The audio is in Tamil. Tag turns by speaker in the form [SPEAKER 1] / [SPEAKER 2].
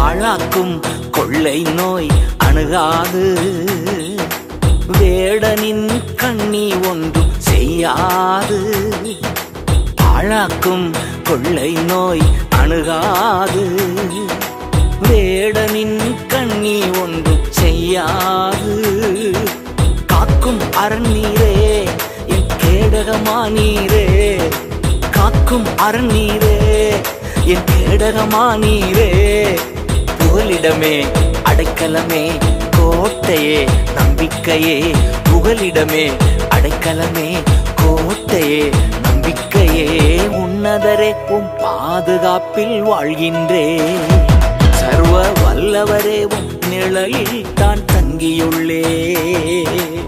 [SPEAKER 1] பாழாக்கும் கொள்ளை நோய் அணுகாது வேடனின் கண்ணி ஒன்றும் செய்யாது பாழாக்கும் கொள்ளை நோய் அணுகாது வேடனின் கண்ணி ஒன்றும் செய்யாது காக்கும் அரண்நீரே என் கேடகமானீரே காக்கும் அரண்நீரே என் கேடகமானீரே புகலிடமே அடைக்கலமே கோட்டையே நம்பிக்கையே புகலிடமே அடைக்கலமே கோட்டையே நம்பிக்கையே உன்னதரே உம் பாதுகாப்பில் வாழ்கின்றே சர்வ வல்லவரே உம் நிழலில் தான் தங்கியுள்ளே